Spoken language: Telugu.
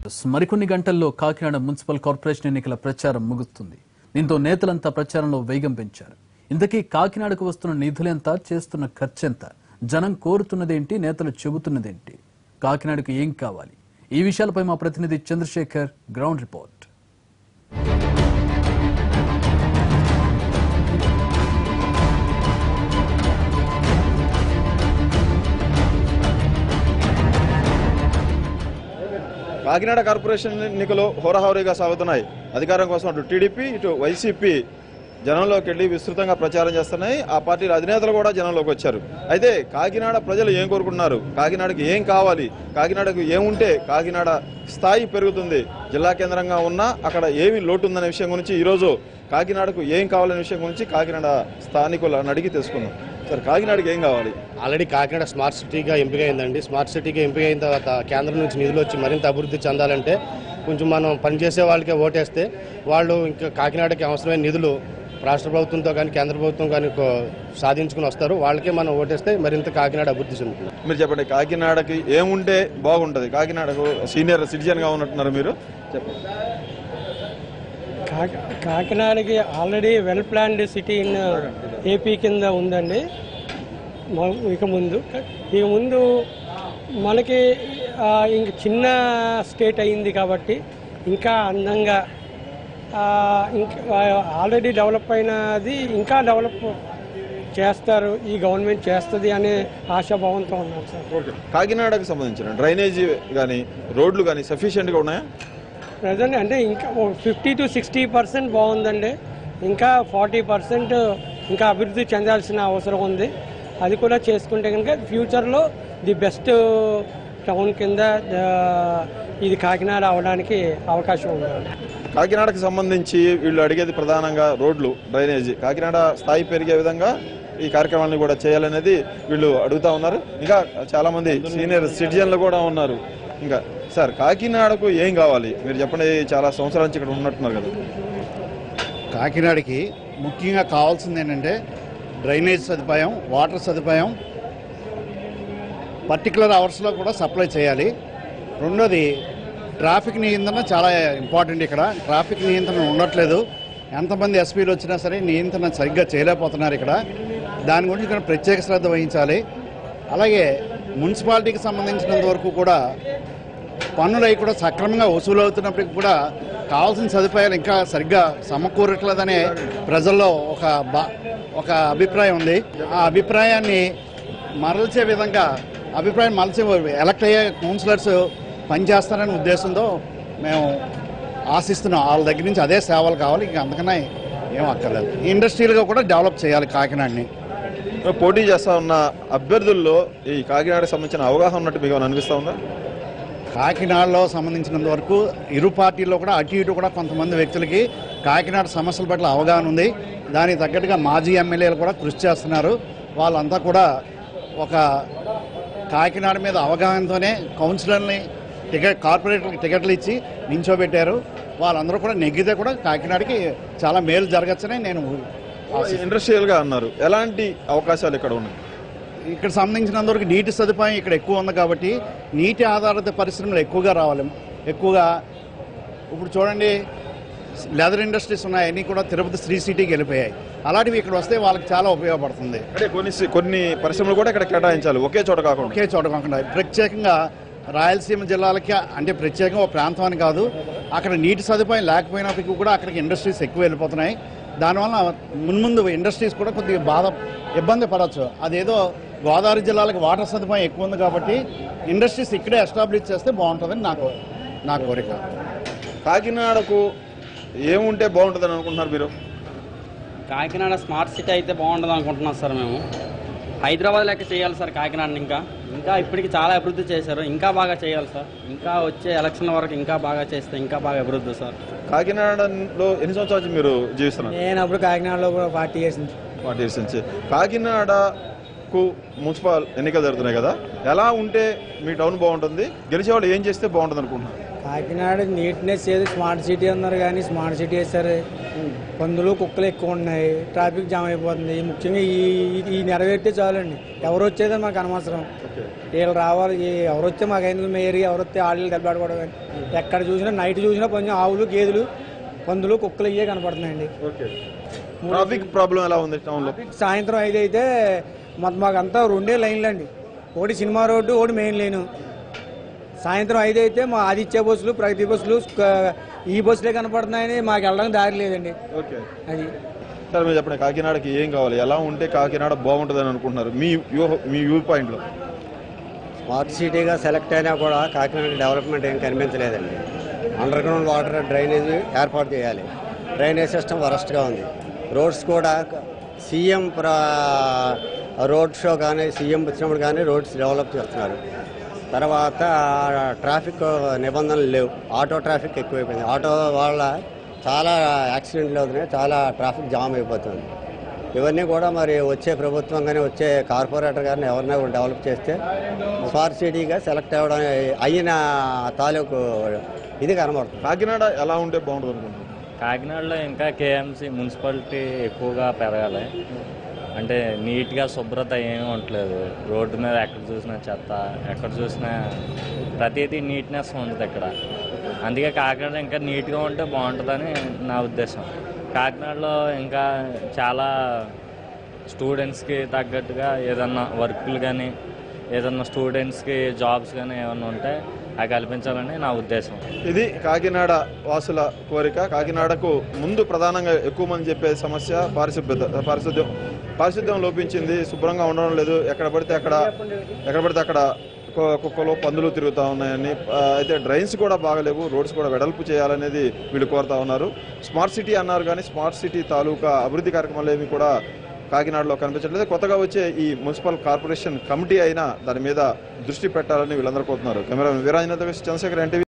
మరికొన్ని గంటల్లో కాకినాడ మున్సిపల్ కార్పొరేషన్ ఎన్నికల ప్రచారం ముగుస్తుంది దీంతో నేతలంతా ప్రచారంలో వేగం పెంచారు ఇంతకీ కాకినాడకు వస్తున్న నిధులెంత చేస్తున్న ఖర్చెంత జనం కోరుతున్నదేంటి నేతలు చెబుతున్నదేంటి కాకినాడకు ఏం కావాలి ఈ విషయాలపై మా ప్రతినిధి Chandrasekhar ground report Kakinada corporation ఎన్నికలు హోరాహోరీగా సాగుతున్నాయి అధికారం కోసం అటు టీడీపీ ఇటు వైసీపీ జనంలోకి వెళ్ళి విస్తృతంగా ప్రచారం చేస్తున్నాయి ఆ పార్టీల అధినేతలు కూడా జనంలోకి వచ్చారు అయితే కాకినాడ ప్రజలు ఏం కోరుకుంటున్నారు కాకినాడకి ఏం కావాలి కాకినాడకు ఏముంటే కాకినాడ స్థాయి పెరుగుతుంది జిల్లా కేంద్రంగా ఉన్నా అక్కడ ఏమి లోటు ఉందనే విషయం గురించి ఈరోజు కాకినాడకు ఏం కావాలనే విషయం గురించి కాకినాడ స్థానికులను అడిగి తెలుసుకుందాం సార్ కాకినాడకి ఏం కావాలి ఆల్రెడీ కాకినాడ స్మార్ట్ సిటీగా ఎంపికైందండి స్మార్ట్ సిటీగా ఎంపికైన తర్వాత కేంద్రం నుంచి నిధులు వచ్చి మరింత అభివృద్ధి చెందాలంటే కొంచెం మనం పనిచేసే వాళ్ళకే ఓటేస్తే వాళ్ళు ఇంకా కాకినాడకి అవసరమైన నిధులు రాష్ట్ర ప్రభుత్వంతో కానీ కేంద్ర ప్రభుత్వం కానీ కో- సాధించుకుని వస్తారు వాళ్ళకే మనం ఓటేస్తే మరింత కాకినాడ అభివృద్ధి చెందుతుంది మీరు చెప్పండి కాకినాడకి ఏముంటే బాగుంటుంది కాకినాడకు సీనియర్ సిటిజన్గా ఉన్నట్టున్నారు మీరు చెప్పండి కాకి కాకినాడకి already well planned city in AP కింద ఉందండి మ- ఇక ముందు ఇక ముందు మనకి ఆ, ఇంక చిన్న స్టేట్ అయింది కాబట్టి ఇంకా అందంగా ఆ, ఇంకా ఆల్రెడీ డెవలప్ అయినది ఇంకా డెవలప్ చేస్తారు ఈ గవర్నమెంట్ చేస్తుంది అనే ఆశాభావంతో ఉన్నాం సార్ కాకినాడకు సంబంధించిన డ్రైనేజీ కానీ రోడ్లు కానీ సఫిషియెంట్గా ఉన్నాయా ప్రజెంట్ అంటే ఇంకా ఫిఫ్టీ టు సిక్స్టీ పర్సెంట్ బాగుందండి ఇంకా ఫార్టీ పర్సెంట్ ఇంకా అభివృద్ధి చెందాల్సిన అవసరం ఉంది అది కూడా చేసుకుంటే కనుక ఫ్యూచర్లో ది బెస్ట్ టౌన్ కింద ఆ, ఇది కాకినాడ అవడానికి అవకాశం ఉంది కాకినాడకు సంబంధించి వీళ్ళు అడిగేది ప్రధానంగా రోడ్లు డ్రైనేజీ కాకినాడ స్థాయి పెరిగే విధంగా ఈ కార్యక్రమాలను కూడా చేయాలనేది వీళ్ళు అడుగుతా ఉన్నారు ఇంకా చాలా మంది సీనియర్ సిటిజన్లు కూడా ఉన్నారు ఇంకా సార్ కాకినాడకు ఏం కావాలి మీరు చెప్పండి చాలా సంవత్సరాల నుంచి ఇక్కడ ఉన్నట్టున్నారు కదా కాకినాడకి ముఖ్యంగా కావాల్సింది ఏంటంటే డ్రైనేజ్ సదుపాయం వాటర్ సదుపాయం పర్టికులర్ అవర్స్లో కూడా సప్లై చేయాలి రెండోది ట్రాఫిక్ నియంత్రణ చాలా ఇంపార్టెంట్ ఇక్కడ ట్రాఫిక్ నియంత్రణ ఉండట్లేదు ఎంతమంది ఎస్పీలు వచ్చినా సరే నియంత్రణ సరిగ్గా చేయలేకపోతున్నారు ఇక్కడ దాని గురించి ఇక్కడ ప్రత్యేక శ్రద్ధ వహించాలి అలాగే మున్సిపాలిటీకి సంబంధించినంత వరకు కూడా పన్నులు అవి కూడా సక్రమంగా వసూలు అవుతున్నప్పటికీ కూడా కావాల్సిన సదుపాయాలు ఇంకా సరిగ్గా సమకూరట్లేదనే ప్రజల్లో ఒక బా ఒక అభిప్రాయం ఉంది ఆ అభిప్రాయాన్ని మరల్చే విధంగా అభిప్రాయం మరల్చే ఎలక్ట్ అయ్యే కౌన్సిలర్స్ పనిచేస్తారనే ఉద్దేశంతో మేము ఆశిస్తున్నాం వాళ్ళ దగ్గర నుంచి అదే సేవలు కావాలి ఇంకా అందుకనే ఏం అక్కర్లేదు ఇండస్ట్రియల్గా కూడా డెవలప్ చేయాలి కాకినాడని పోటీ చేస్తా ఉన్న అభ్యర్థుల్లో ఈ కాకినాడకు సంబంధించిన అవగాహన ఉన్నట్టు మీకు ఏమైనా అనిపిస్తా ఉందా కాకినాడలో సంబంధించినంత వరకు ఇరు పార్టీల్లో కూడా అటు ఇటు కూడా కొంతమంది వ్యక్తులకి కాకినాడ సమస్యల పట్ల అవగాహన ఉంది దానికి తగ్గట్టుగా మాజీ ఎమ్మెల్యేలు కూడా కృషి చేస్తున్నారు వాళ్ళంతా కూడా ఒక కాకినాడ మీద అవగాహనతోనే కౌన్సిలర్ని టికెట్ కార్పొరేటర్కి టికెట్లు ఇచ్చి నించోబెట్టారు వాళ్ళందరూ కూడా నెగ్గితే కూడా కాకినాడకి చాలా మేలు జరగచ్చని నేను ఇండస్ట్రియల్గా అన్నారు ఎలాంటి అవకాశాలు ఇక్కడ ఉన్నాయి ఇక్కడ సంబంధించినంత వరకు నీటి సదుపాయం ఇక్కడ ఎక్కువ ఉంది కాబట్టి నీటి ఆధారిత పరిశ్రమలు ఎక్కువగా రావాలి ఎక్కువగా ఇప్పుడు చూడండి లెదర్ ఇండస్ట్రీస్ ఉన్నాయి అన్నీ కూడా తిరుపతి శ్రీ సిటీకి వెళ్ళిపోయాయి అలాంటివి ఇక్కడ వస్తే వాళ్ళకి చాలా ఉపయోగపడుతుంది అంటే కొన్ని కొన్ని పరిశ్రమలు కూడా ఇక్కడ కేటాయించాలి ఒకే చోట కాకుండా ఒకే చోట కాకుండా ప్రత్యేకంగా రాయలసీమ జిల్లాలకి అంటే ప్రత్యేకంగా ఒక ప్రాంతం అని కాదు అక్కడ నీటి సదుపాయం లేకపోయినప్పటికీ కూడా అక్కడికి ఇండస్ట్రీస్ ఎక్కువ వెళ్ళిపోతున్నాయి దానివల్ల మున్ముందు ఇండస్ట్రీస్ కూడా కొద్దిగా బాధ ఇబ్బంది పడవచ్చు అదేదో గోదావరి జిల్లాలకు వాటర్ సదుపాయం ఎక్కువ ఉంది కాబట్టి ఇండస్ట్రీస్ ఇక్కడే ఎస్టాబ్లిష్ చేస్తే బాగుంటుందని నాకు నా కోరిక కాకినాడకు ఏముంటే బాగుంటుందని అనుకుంటున్నారు మీరు కాకినాడ స్మార్ట్ సిటీ అయితే బాగుంటుంది అనుకుంటున్నాం సార్ మేము హైదరాబాద్ లెక్క చేయాలి సార్ కాకినాడని ఇంకా ఇంకా ఇప్పటికి చాలా అభివృద్ధి చేశారు ఇంకా బాగా చేయాలి సార్ ఇంకా వచ్చే ఎలక్షన్ వరకు ఇంకా బాగా చేస్తే ఇంకా బాగా అభివృద్ధి సార్ కాకినాడలో ఎన్ని సంవత్సరాల నుంచి మీరు జీవిస్తున్నారు నేను అప్పుడు కాకినాడలో కూడా ఫార్టీ ఇయర్స్ నుంచి ఫార్టీ ఇయర్స్ నుంచి కాకినాడకు మున్సిపల్ ఎన్నికలు జరుగుతున్నాయి కదా ఎలా ఉంటే మీ టౌన్ బాగుంటుంది గెలిచేవాళ్ళు ఏం చేస్తే బాగుంటుంది అనుకుంటున్నారు కాకినాడ నీట్నెస్ ఏది స్మార్ట్ సిటీ అన్నారు కానీ స్మార్ట్ సిటీ వేస్తారు పందులు కుక్కలు ఎక్కువ ఉన్నాయి ట్రాఫిక్ జామ్ అయిపోతుంది ముఖ్యంగా ఈ ఈ- ఈ నెరవేరితే చాలండి ఎవరు వచ్చేదని మాకు అనవసరం వీళ్ళు రావాలి ఈ- ఎవరు వస్తే మాకు ఎందుకు మేరీ ఎవరు వస్తే ఆళ్ళు దెబ్బలాడుకోవడం కానీ ఎక్కడ చూసినా నైట్ చూసినా కొంచెం ఆవులు గేదెలు పందులు కుక్కలు ఇవే కనపడుతున్నాయండి ఓకే ట్రాఫిక్ ప్రాబ్లం ఎలా ఉంది టౌన్లో సాయంత్రం ఐదు అయితే మొత్తం మాకంతా రెండే లైన్లు అండి ఒకటి సినిమా రోడ్డు ఒకటి మెయిన్ లైను సాయంత్రం ఐదు అయితే మా ఆదిత్య బస్సులు ప్రగతి బస్సులు క- ఈ బస్సులే కనపడుతున్నాయని మాకు వెళ్ళడానికి దారి లేదండి ఓకే అది సార్ మీరు చెప్పండి కాకినాడకి ఏం కావాలి ఎలా ఉంటే కాకినాడ బాగుంటుందని అనుకుంటున్నారు మీ వ్యూ మీ వ్యూ పాయింట్లో స్మార్ట్ సిటీగా సెలెక్ట్ అయినా కూడా కాకినాడ డెవలప్మెంట్ ఏం కనిపించలేదండి అండర్ గ్రౌండ్ వాటర్ డ్రైనేజ్ ఏర్పాటు చేయాలి డ్రైనేజ్ సిస్టమ్ వరస్ట్గా ఉంది రోడ్స్ కూడా సీఎం ప్ర రోడ్ షో కానీ సీఎం వచ్చినప్పుడు కానీ రోడ్స్ డెవలప్ చేస్తున్నారు తర్వాత ట్రాఫిక్ నిబంధనలు లేవు ఆటో ట్రాఫిక్ ఎక్కువైపోయింది ఆటో వాళ్ళ చాలా యాక్సిడెంట్లు అవుతున్నాయి చాలా ట్రాఫిక్ జామ్ అయిపోతుంది ఇవన్నీ కూడా మరి వచ్చే ప్రభుత్వం కానీ వచ్చే కార్పొరేటర్ కానీ ఎవరినైనా కూడా డెవలప్ చేస్తే స్మార్ట్ సిటీగా సెలెక్ట్ అవ్వడం అయిన తాలూకు ఇది కనబడుతుంది కాకినాడ ఎలా ఉంటే బాగుంటుంది అనుకుంటున్నారు కాకినాడలో ఇంకా కేఎంసీ మున్సిపాలిటీ ఎక్కువగా పెరగాలి అంటే నీట్గా శుభ్రత ఏమీ ఉండట్లేదు రోడ్డు మీద ఎక్కడ చూసినా చెత్త ఎక్కడ చూసినా ప్రతిదీ నీట్నెస్ ఉంటుంది ఇక్కడ అందుకే కాకినాడ ఇంకా నీట్గా ఉంటే బాగుంటుందని నా ఉద్దేశం కాకినాడలో ఇంకా చాలా స్టూడెంట్స్కి తగ్గట్టుగా ఏదన్నా వర్కులు కానీ ఏదన్నా స్టూడెంట్స్కి జాబ్స్ కానీ ఏమన్నా ఉంటే అవి కల్పించాలని నా ఉద్దేశం ఇది కాకినాడ వాసుల కోరిక కాకినాడకు ముందు ప్రధానంగా ఎక్కువ మంది చెప్పే సమస్య పారిశుభ్రత పారిశుద్ధ్యం పారిశుద్ధ్యం లోపించింది శుభ్రంగా ఉండడం లేదు ఎక్కడ పడితే అక్కడ ఎక్కడ పడితే అక్కడ కు- కుక్కలు పందులు తిరుగుతూ ఉన్నాయని ఆ, అయితే డ్రైన్స్ కూడా బాగలేవు రోడ్స్ కూడా వెడల్పు చేయాలనేది వీళ్ళు కోరుతా ఉన్నారు స్మార్ట్ సిటీ అన్నారు కానీ స్మార్ట్ సిటీ తాలూకా అభివృద్ధి కార్యక్రమాలు ఏమి కూడా కాకినాడలో కనిపించట్లేదు కొత్తగా వచ్చే ఈ మున్సిపల్ కార్పొరేషన్ కమిటీ అయినా దాని మీద దృష్టి పెట్టాలని వీళ్ళందరూ కోరుతున్నారు కెమెరా వీరాజనాథ్ చంద్రశేఖర్ ఎన్టీవీ